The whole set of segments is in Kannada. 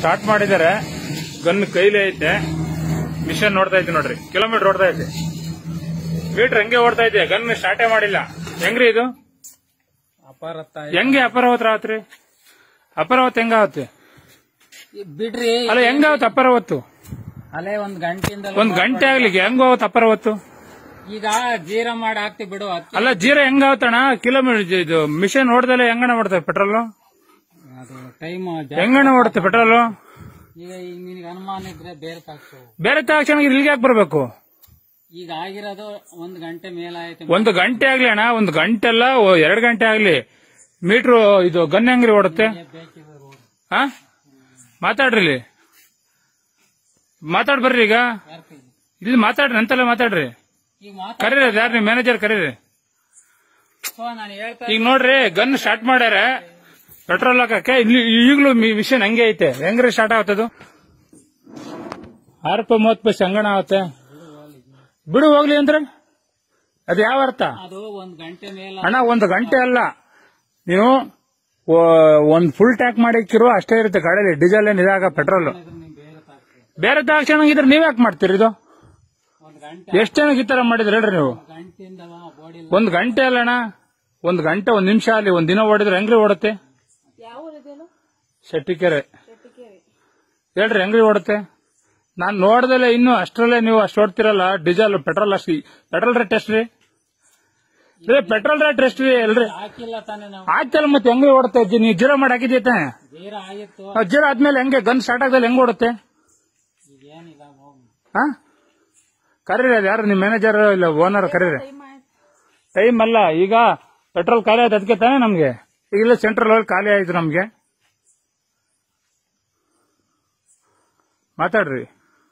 ಸ್ಟಾರ್ಟ್ ಮಾಡಿದ್ದಾರೆ ಗನ್ ಕೈಲೇ ಐತೆ ಮಿಷನ್ ನೋಡ್ತಾ ಐತೆ ನೋಡ್ರಿ ಕಿಲೋಮೀಟರ್ ಓಡ್ತಾ ಐತೆ ಮೀಟರ್ ಹೆಂಗೆ ಓಡ್ತಾ ಐತೆ ಗನ್ ಸ್ಟಾರ್ಟೇ ಮಾಡಿಲ್ಲ ಹೆಂಗ್ರಿ ಇದು ಅಪಾರತ್ತ ಹೆಂಗೆ ಅಪರಾವತ್ ರಾತ್ರಿ ಅಪರಾವತ್ ಹೆಂಗಾವತ್ತೆ ಬಿಡ್ರಿ ಅಲ್ಲ ಹೆಂಗಾವತ್ತು ಅಪರಾವತ್ತು ಅಲ್ಲೇ ಒಂದ್ ಗಂಟೆಯಿಂದ ಒಂದ್ ಗಂಟೆ ಆಗ್ಲಿ ಹೆಂಗಾವತ್ತು ಅಪರಾವತ್ತು ಈಗ ಜೀರ ಮಾಡಿ ಹಾಕ್ತಿ ಬಿಡು ಅಕ್ಕಿ ಅಲ್ಲ ಜೀರ ಹೆಂಗಾವತ್ತಣ ಕಿಲೋಮೀಟರ್ ಇದು ಮಿಷನ್ ಓಡ್ದಲೆ ಹೆಂಗಣ ಮಾಡ್ತಾರೆ ಪೆಟ್ರೋಲ್ ಅದು ಟೈಮ್ ಹೆಂಗಣ ಓಡುತ್ತೆ ಪೆಟ್ರೋಲ್ ಈಗ ಈಗ ನಿನಗೆ ಅನುಮಾನ ಇದ್ರೆ ಬೇರೆ ತಾಕ್ಸು ಬೇರೆ ತಕ್ಷಣ ಇಲ್ಲಿಗೆ ಯಾಕೆ ಬರ್ಬೇಕು ಈಗ ಆಗಿರೋದು ಒಂದ್ ಗಂಟೆ ಮೇಲಾಯ್ತು ಒಂದು ಗಂಟೆ ಆಗ್ಲಿ ಅಣ್ಣ ಒಂದು ಗಂಟೆ ಅಲ್ಲ ಓ- ಎರಡ್ ಗಂಟೆ ಆಗ್ಲಿ ಮೀಟ್ರು ಇದು ಗನ್ ಹೆಂಗ್ರಿ ಓಡುತ್ತೆ ಬೇಕಿದ್ರೆ ರೋಡ್ ಹಾ ಮಾತಾಡ್ರಿ ಇಲ್ಲಿ ಮಾತಾಡ್ ಬರ್ರಿ ಈಗ ಯಾರ್ಕೈಲಿ? ಇಲ್ಲಿ ಮಾತಾಡ್ರಿ ಅಂತಲ್ಲ ಮಾತಾಡ್ರಿ ಈಗ ಮಾತ್ರ ಕರೀರಿ ಯಾರು ನಿಮ್ ಮ್ಯಾನೇಜರ್ ಕರೀರಿ ನಾನು ಹೇಳ್ತಾ ಈಗ ನೋಡ್ರಿ ಗನ್ ಸ್ಟಾರ್ಟ್ ಮಾಡ್ಯಾರ ಪೆಟ್ರೋಲ್ ಹಾಕಕ್ಕೆ ಇಲ್ಲಿ ಈಗಲೂ ಮಿಷನ್ ಹಂಗೆ ಐತೆ ಹೆಂಗ್ರಿ ಸ್ಟಾರ್ಟ್ ಆಗುತ್ತದು ಆರು ರೂಪಾಯಿ ಮೂವತ್ತು ಪೈಸೆ ಹಂಗಣ ಆಗುತ್ತೆ ಬಿಡು ಹೋಗ್ಲಿ ಅಂದ್ರೆ ಅದು ಯಾವ ಅರ್ಥ ಅದು ಒಂದ್ ಗಂಟೆ ಮೇಲ ಅಣ್ಣ ಒಂದು ಗಂಟೆ ಅಲ್ಲ ನೀವು ಓ- ಒಂದ್ ಫುಲ್ ಟ್ಯಾಂಕ್ ಮಾಡಿಕ್ಕಿರೋ ಅಷ್ಟೇ ಇರುತ್ತೆ ಗಾಡಿಯಲ್ಲಿ ಡೀಸೆಲ್ ಏನ್ ಇದಾಗ ಪೆಟ್ರೋಲ್ ನೀವು ಬೇರೆ ತಾಕ್ಸು ಬೇರೆ ತಕ್ಷಣ ಇದ್ರೆ ನೀವ್ ಯಾಕೆ ಮಾಡ್ತೀರಿ ಇದು ಒಂದ್ ಗಂಟೆ ಎಷ್ಟ್ ಜನಕ್ಕೆ ಈ ತರ ಮಾಡಿದ್ರಿ ಹೇಳ್ರಿ ನೀವು ಗಂಟೆಯಿಂದ ಬಾಡಿ ಒಂದ್ ಗಂಟೆ ಅಲ್ಲಣ್ಣ ಒಂದ್ ಗಂಟೆ ಒಂದ್ ನಿಮಿಷ ಅಲ್ಲಿ ಒಂದ್ ದಿನ ಓಡಿದ್ರೆ ಹೆಂಗ್ರಿ ಓಡುತ್ತೆ ಶೆಟ್ಟಿಕೆರೆ ಹೇಳ್ರಿ ಹೆಂಗ್ರಿ ಓಡುತ್ತೆ ನಾನ್ ನೋಡ್ದಲೆ ಇನ್ನು ಅಷ್ಟ್ರಲ್ಲೇ ನೀವು ಅಷ್ಟು ಓಡ್ತಿರಲ್ಲ ಡೀಸೆಲ್ ಪೆಟ್ರೋಲ್ ಅಷ್ಟು ಪೆಟ್ರೋಲ್ ರೇಟ್ ಎಷ್ಟ್ರಿ ರೀ ಪೆಟ್ರೋಲ್ ರೇಟ್ ಎಷ್ಟ್ರಿ ಎಲ್ರಿ ಹಾಕಿಲ್ಲ ತಾನೇ ನಾವು ಆಯ್ತಲ್ಲ ಮತ್ತೆ ಹೆಂಗ್ರಿ ಓಡುತ್ತೆ ಜಿ- ನೀವು ಜೀರೋ ಮಾಡಿ ಹಾಕಿದ್ದೆ ತಾನೆ ಜೀರ ಆಗಿತ್ತು ಆ ಜೀರೋ ಆದ್ಮೇಲೆ ಹೆಂಗೆ ಗನ್ ಸ್ಟಾರ್ಟ್ ಆಗದಲ್ಲಿ ಹೆಂಗ್ ಓಡುತ್ತೆ ಈಗ ಏನಿಲ್ಲ ಹೋಗು ಹಾ ಕರೀರಿ ಅದು ಯಾರು ನಿಮ್ ಮ್ಯಾನೇಜರ್ ಇಲ್ಲ ಓನರ್ ಕರೀರಿ ಟೈಮ್ ಅಲ್ಲ ಈಗ ಪೆಟ್ರೋಲ್ ಖಾಲಿ ಆಯ್ತು ಅದಕ್ಕೆ ತಾನೇ ನಮ್ಗೆ ಈಗ ಇಲ್ಲ ಸೆಂಟ್ರಲ್ ಹೋಗಿ ಖಾಲಿ ಆಯ್ತು ನಮ್ಗೆ ಮಾತಾಡ್ರಿ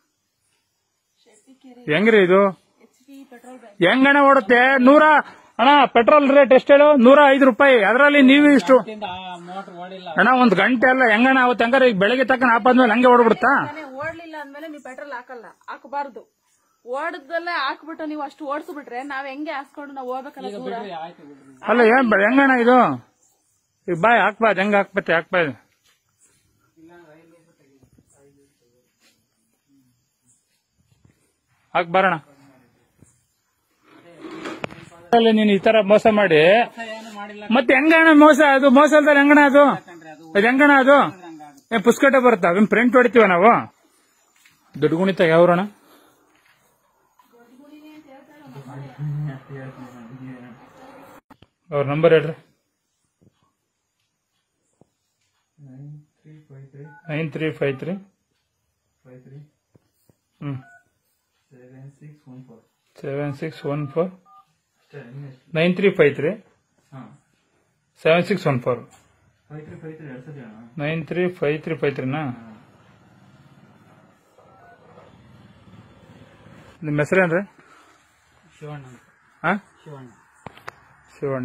ಹೆಂಗ್ರಿ ಇದು ಹೆಂಗಣ ಓಡುತ್ತೆ ನೂರ ಅಣ್ಣ ಪೆಟ್ರೋಲ್ ರೇಟ್ ಎಷ್ಟು ಹೇಳು ನೂರ ಐದು ರೂಪಾಯಿ ಅದರಲ್ಲಿ ನೀವು ಇಷ್ಟು ಮೋಟರ್ ಓಡಿಲ್ಲ ಅಣ್ಣ ಒಂದ್ ಗಂಟೆ ಅಲ್ಲ ಹೆಂಗಣ ಆಗುತ್ತೆ ಹಂಗಾರೆ ಈಗ ಬೆಳಗ್ಗೆ ತಕ್ಕ ಆಪಾದ್ಮೇಲೆ ಹಂಗೆ ಓಡ್ಬಿಡುತ್ತಾ ತಾನೇ ಓಡ್ಲಿಲ್ಲ ಅಂದ್ಮೇಲೆ ನೀವು ಪೆಟ್ರೋಲ್ ಹಾಕಲ್ಲ ಹಾಕಬಾರ್ದು ಓಡದಲ್ಲೇ ಹಾಕ್ಬಿಟ್ಟು ನೀವು ಅಷ್ಟು ಓಡಿಸ್ಬಿಟ್ರೆ ನಾವ್ ಹೆಂಗೆ ಹಾಸ್ಕೊಂಡು ನಾವು ಹೋಗ್ಬೇಕಲ್ಲ ದೂರ ಆಯ್ತು ಬಿಡ್ರಿ ಅಲ್ಲ ಏನ್ ಬ- ಹೆಂಗಣ್ಣ ಇದು ಈಗ ಬಾಯ್ ಹಾಕ್ಬಾರ್ದು ಹೆಂಗ್ ಹಾಕ್ಬತ್ತೆ ಹಾಕ್ಬಾರ್ದು ಹಾಕ್ ಬರೋಣ ಅಲ್ಲ ನೀನು ಈ ತರ ಮೋಸ ಮಾಡಿ ಏನು ಮಾಡಿಲ್ಲ ಮತ್ತೆ ಹೆಂಗಣ್ಣ ಮೋಸ ಅದು ಮೋಸ ಅಲ್ದಲ್ಲಿ ಹೆಂಗಣ ಅದು ಕಣ್ರಿ ಅದು ಅದು ಹೆಂಗಣ ಅದು ಏನ್ ಪುಸ್ಕಟ ಬರುತ್ತಾ ಅದನ್ನ ಪ್ರಿಂಟ್ ಹೊಡಿತೀವ ನಾವು ದುಡ್ಡು ಗುಣಿತ ಯಾವ್ರಣ ಅವ್ರ ನಂಬರ್ ಹೇಳ್ರಿ nine three five three hmm seven six one four nine three five three seven six one four nine three five three five ತ್ರೀನಾ ನಿಮ್ಮ ಹೆಸರೇನ್ರಿ ಶಿವಣ್ಣ ಅಂತ. ಹಾ ಶಿವಣ್ಣ ಶಿವಣ್ಣ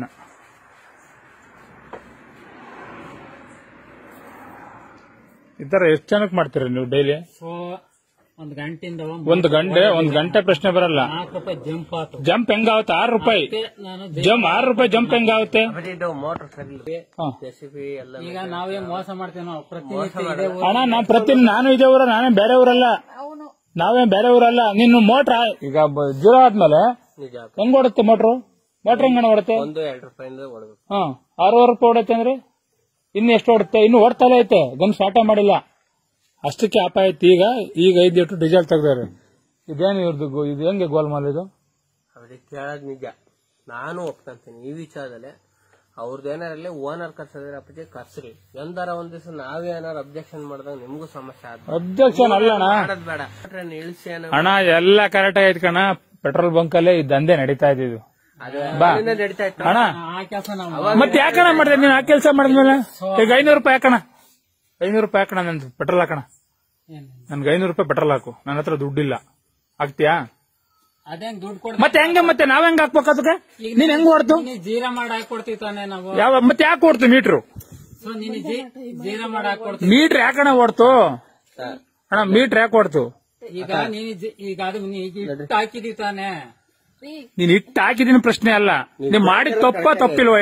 ಈ ತರ ಎಷ್ಟು ಜನಕ್ಕೆ ಮಾಡ್ತೀರಿ ನೀವು ಡೈಲಿ ಸೊ ಒಂದ್ ಗಂಟೆಯಿಂದ ಒಂದು ಗಂಟೆ ಒಂದ್ ಗಂಟೆ ಪ್ರಶ್ನೆ ಬರಲ್ಲ ನಾಲ್ಕು ರೂಪಾಯಿ ಜಂಪ್ ಆತು ಜಂಪ್ ಹೆಂಗಾಗುತ್ತೆ ಆರು ರೂಪಾಯಿ ಮತ್ತೆ ನಾನು ಜಂಪ್ ಆರು ರೂಪಾಯಿ ಜಂಪ್ ಹೆಂಗಾಗುತ್ತೆ ಮೋಟರ್ ಸರಿ ಹಾ. ಜೆಸಿಬಿ ಎಲ್ಲ ಈಗ ನಾವೇ ಮೋಸ ಮಾಡ್ತೇವೆ ನಾವು ಪ್ರತಿನಿತ್ಯ ಇದೇ ಊರು. ಅಣ್ಣ ನಾ ಪ್ರತಿ ನಾನು ಇದೇ ಊರ ನಾನೇ ಬೇರೆ ಊರಲ್ಲ ಅವನು ನಾವೇನ್ ಬೇರೆ ಊರಲ್ಲ ನಿನ್ನ ಮೋಟ್ರ ಈಗ ಬ- ಜೀರೋ ಆದ್ಮೇಲೆ ನಿಜ ಹೆಂಗ್ ಓಡುತ್ತೆ ಮೋಟ್ರು ಮೋಟ್ರ್ ಹೆಂಗಣ ಓಡುತ್ತೆ ಒಂದು ಎರಡು ರೂಪಾಯಿಂದ ಹೊಡ್ಬೇಕು ಹಾ ಆರೂವರೆ ರೂಪಾಯಿ ಓಡುತ್ತೆ ಅಂದ್ರೆ ಇನ್ನು ಎಷ್ಟು ಓಡುತ್ತೆ ಇನ್ನು ಓಡ್ತಾನೆ ಐತೆ ಗನ್ ಸ್ಟಾರ್ಟ ಮಾಡಿಲ್ಲ ಅಷ್ಟಕ್ಕೆ ಅಪಾಯ ಐತಿ ಈಗ ಈಗ ಐದು ಲೀಟರ್ ಡೀಸೆಲ್ ತೆಗ್ದಾರೆ ಇದೇನು ಇವ್ರದ್ದು ಗೋ- ಇದು ಹೆಂಗೆ ಗೋಲ್ಮಾಲ್ ಇದು ಅವ್ರಿಗೆ ಕೇಳೋದ್ ನಿಜ ನಾನು ಒಪ್ಕೊಂತೀನಿ ಈ ವಿಚಾರದಲ್ಲಿ ಅವ್ರದ್ದು ಏನಾರಲ್ಲಿ ಓನರ್ ಕರ್ಸಿದ್ರೆ ಅಪ್ಪಾಜಿ ಕರ್ಸ್ರಿ ಎಂದಾರ ಒಂದ್ ದಿವಸ ನಾವೇ ಏನಾರ ಅಬ್ಜೆಕ್ಷನ್ ಮಾಡಿದಾಗ ನಿಮ್ಗೂ ಸಮಸ್ಯೆ ಆದ ಅಬ್ಜೆಕ್ಷನ್ ಅಲ್ಲಣ್ಣ ಮಾಡೋದ್ ಬೇಡ ಟ್ರೈನ್ ಇಳಿಸಿ ಏನೋ ಅಣ್ಣ ಎಲ್ಲ ಕರೆಕ್ಟ್ ಆಗೈತೆ ಕಣ ಪೆಟ್ರೋಲ್ ಬಂಕ್ ಅಲ್ಲೇ ಈ ದಂಧೆ ನಡೀತಾ ಇದ್ದಿದ್ದು ಅದು ಬಾ ಅಲ್ಲಿಂದ ನಡೀತಾ ಇತ್ತು ಅಣ್ಣ ಆ ಕೆಲಸ ನಾವು ಮತ್ತೆ ಯಾಕಣ ಮಾಡಿದೆ ನೀನ್ ಆ ಕೆಲಸ ಮಾಡಿದ್ಮೇಲೆ ಈಗ ಐನೂರು ರೂಪಾಯಿ ಹಾಕಣ ಐನೂರು ರೂಪಾಯಿ ಹಾಕಣ ನಂದು ಪೆಟ್ರೋಲ್ ಹಾಕಣ ಏನು? ನನ್ಗೆ ಐನೂರು ರೂಪಾಯಿ ಪೆಟ್ರೋಲ್ ಹಾಕು ನನ್ನ ಹತ್ರ ದುಡ್ಡಿಲ್ಲ ಹಾಕ್ತೀಯಾ ಅದೇನ್ ದುಡ್ಡು ಕೊಡ್ ಮತ್ತೆ ಹೆಂಗೆ ಮತ್ತೆ ನಾವ್ ಹೆಂಗ್ ಹಾಕ್ಬೇಕು ಅದಕ್ಕೆ ನೀನ್ ಹೆಂಗ್ ಓಡ್ತು ನೀನ್ ಜೀರಾ ಮಾಡಿ ಹಾಕೊಡ್ತೀವಿ ತಾನೆ ನಾವು ಯಾವ ಮತ್ತೆ ಯಾಕೆ ಓಡ್ತು ಮೀಟ್ರು ಸೊ ನೀನ್ ಜೀರಾ ಮಾಡಿ ಹಾಕೊಡ್ತೀವಿ ಮೀಟ್ರ್ ಯಾಕಣ ಓಡ್ತು ಅಣ್ಣ ಮೀಟ್ರ್ ಯಾಕೆ ಓಡ್ತು ಈಗ ನೀನ್ ಜಿ- ಈಗ ಅದು ನೀ ಈಗ ಇಟ್ಟು ಹಾಕಿದೀವಿ ತಾನೆ ರೀ ನೀನ್ ಇಟ್ಟು ಹಾಕಿದಿನ ಪ್ರಶ್ನೆ ಅಲ್ಲ ನೀನ್ ಮಾಡಿದ ತಪ್ಪ ತಪ್ಪಿಲ್ವಾ ಹೇಳು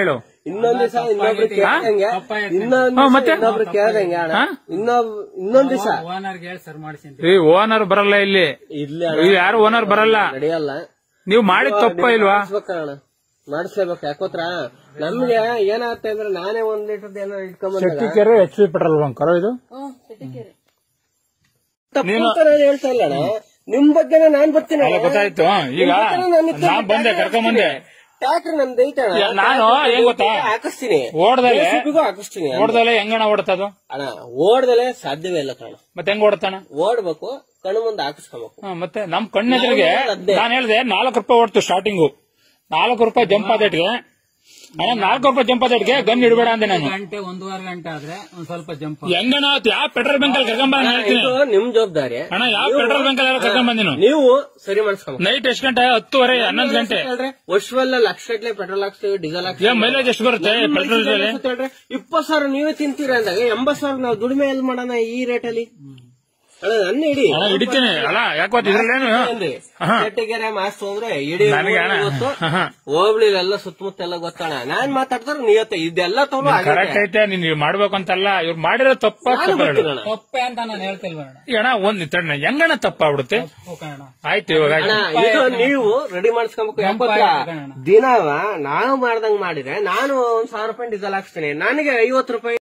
ಇನ್ನೊಂದ್ ದಿವಸ ಇನ್ನೊಬ್ರು ಕೇಳ್ದಂಗೆ ತಪ್ಪಾಯ್ತು. ಇನ್ನೊಂದ್ ಹಾ, ದಿವ್ಸ ಮತ್ತೆ? ಇನ್ನೊಬ್ರು ಕೇಳ್ದಂಗೆ ಅಣ್ಣ ಇನ್ನೊಬ್ ಇನ್ನೊಂದ್ ದಿವಸ ಓನರ್ಗೆ ಹೇಳಿ ಸರ್ ಮಾಡಿಸಿ ಈ ಓನರ್ ಬರಲ್ಲ ಇಲ್ಲಿ ಇರ್ಲಿ ಇಲ್ಲಿ ಯಾರು ಓನರ್ ಬರಲ್ಲ ನಡೆಯಲ್ಲ ನೀವು ಮಾಡಿದ ತಪ್ಪ ಇಲ್ವಾ ಮಾಡಿಸ್ಬೇಕಣ್ಣ ಮಾಡಿಸ್ಲೇಬೇಕು ಯಾಕೋತ್ರ ನಮ್ಗೆ ಏನಾಗುತ್ತೆ ಅಂದ್ರೆ ನಾನೇ ಒಂದ್ ಲೀಟರ್ ಏನೋ ಇಟ್ಕೊಂಡ್ಬಂದಾಗ Shettikere H P petrol bunk ಇದು ಹ್ಮ್ ಸಿಟಿಕೇರಿ ತಪ್ಪು ಅಂತ ನಾನು ಹೇಳ್ತಾ ಇಲ್ಲ ಅಣ್ಣ ನಿಮ್ ಬಗ್ಗೆನೇ ನಾನ್ ಬರ್ತೀನಿ ಅಲ್ಲ ಗೊತ್ತಾಯ್ತು ಈಗ ನಾನ್ ಬಂದೆ ಕರ್ಕೊಂಡ್ ಬಂದೆ ಟ್ಯಾಕ್ಟ್ರಿ ನಮ್ದು ಐತಣ್ಣ ಯಾ- ನಾನು ಏನ್ ಗೊತ್ತಾ? ಹಾಕಿಸ್ತೀನಿ ಓಡ್ದಲೆ JCB ಗೂ ಹಾಕಿಸ್ತೀನಿ ಓಡ್ದಲೆ ಹೆಂಗಣ ಓಡತ್ತದು ಅಣ್ಣ ಓಡ್ದಲೆ ಸಾಧ್ಯವೇ ಇಲ್ಲ ಕಣ ಮತ್ತೆ ಹೆಂಗ್ ಓಡತಾನ ಓಡ್ಬೇಕು ಕಣ್ಣು ಮುಂದೆ ಹಾಕಿಸ್ಕೊಬೇಕು ಹಾ, ಮತ್ತೆ ನಮ್ ಕಣ್ಣೆದುರಿಗೆ ನಾವು ಅದ್ದೇ. ನಾನು ಹೇಳ್ದೆ ನಾಲ್ಕು ರೂಪಾಯಿ ಓಡ್ತು ಸ್ಟಾರ್ಟಿಂಗು ನಾಲ್ಕು ರೂಪಾಯಿ ಜಂಪ್ ಆದೇಟ್ಗೆ ನಾನು ನಾಲ್ಕು ರೂಪಾಯಿ ಜಂಪ್ ಆದೇಟ್ಗೆ ಗನ್ ಇಡಬೇಡ ಅಂದೆ ನಾನು ಗಂಟೆ ಒಂದೂವರೆ ಗಂಟೆ ಆದ್ರೆ ಒಂದ್ ಸ್ವಲ್ಪ ಜಂಪ್ ಹೆಂಗಣ ಯಾವ ಪೆಟ್ರೋಲ್ ಬಂಕ್ ಅಲ್ಲಿ ಕರ್ಕೊಂಡ್ ಬಂದ್ ಹೇಳ್ತೀನಿ ಇದು ನಿಮ್ ಜವಾಬ್ದಾರಿ ಅಣ್ಣ ಯಾವ ಪೆಟ್ರೋಲ್ ಬಂಕ್ ಅಲ್ಲಿ ಕರ್ಕೊಂಡ್ ಬಂದಿನು ನೀವು ಸರಿ ಮಾಡಿಸ್ಕೊಬೇಕು ನೈಟ್ ಎಷ್ಟು ಗಂಟೆ ಹತ್ತುವರೆ ಹನ್ನೊಂದು ಗಂಟೆ ವರ್ಷವೆಲ್ಲ ಲಕ್ಷ ಗಟ್ಲೆ ಪೆಟ್ರೋಲ್ ಹಾಕ್ಸ್ತೀವಿ ಡೀಸೆಲ್ ಹಾಕ್ಸ್ತೀವಿ ಏನ್ ಮೈಲೇಜ್ ಎಷ್ಟು ಬರುತ್ತೆ ಪೆಟ್ರೋಲ್ ಬೆಲೆ ಇಪ್ಪತ್ ಸಾವಿರ ನೀವೇ ತಿಂತೀರಾ ಅಂದಾಗ ಎಂಬತ್ ಸಾವಿರ ನಾವು ದುಡಿಮೆ ಎಲ್ಲಿ ಮಾಡೋಣ ಈ ರೇಟಲ್ಲಿ ಅಣ್ಣ ನನ್ನ ಇಡಿ ಅಣ್ಣ ಹಿಡಿತೀನಿ ಅಲ್ಲ ಯಾಕೆ ಇದ್ರಲ್ಲೇನು ಹಾ. ಚಟ್ಟಿಗೆರೆ ಮಾಸ್ತು ಅಂದ್ರೆ ಇಡೀ ನನಗೆ ಅಣ್ಣ. ಗೊತ್ತು ಹಾ. ಹೋಬ್ಳಿಲೆಲ್ಲ ಸುತ್ತಮುತ್ತ ಎಲ್ಲ ಗೊತ್ತಣ ನಾನ್ ಮಾತಾಡ್ತಾರ ನಿಯತ್ತೆ ಇದೆಲ್ಲ ತಗೊಂಡು ಕರೆಕ್ಟ್ ಐತೆ ನೀನ್ ಇವ್ ಮಾಡ್ಬೇಕು ಅಂತಲ್ಲ ಇವ್ರು ಮಾಡಿರೋ ತಪ್ಪ ಗೊತ್ತಿರೋಣ ತಪ್ಪೆ ಅಂತ ನಾನು ಹೇಳ್ತಿಲ್ವ ಅಣ್ಣ ಈಗ ಅಣ್ಣ ಒಂದ್ ತಣ್ಣ ಹೆಂಗಣ ತಪ್ಪಾಗ್ಬಿಡುತ್ತೆ ತಪ್ಪು ಕಣ ಆಯ್ತು ಇವಾಗ ಅಣ್ಣ ಆಯ್ತು. ಇದು ನೀವು ರೆಡಿ ಮಾಡಿಸ್ಕೊಬೇಕು ಯಾಕೋತ್ರ ಆಯ್ತು ಕಣಣ್ಣ. ದಿನವ ನಾವು ಮಾಡ್ದಂಗ್ ಮಾಡಿದ್ರೆ ನಾನು ಒಂದ್ ಸಾವಿರ ರೂಪಾಯಿ ಡೀಸೆಲ್ ಹಾಕ್ಸ್ತೀನಿ ನನಗೆ ಐವತ್ತು ರೂಪಾಯಿ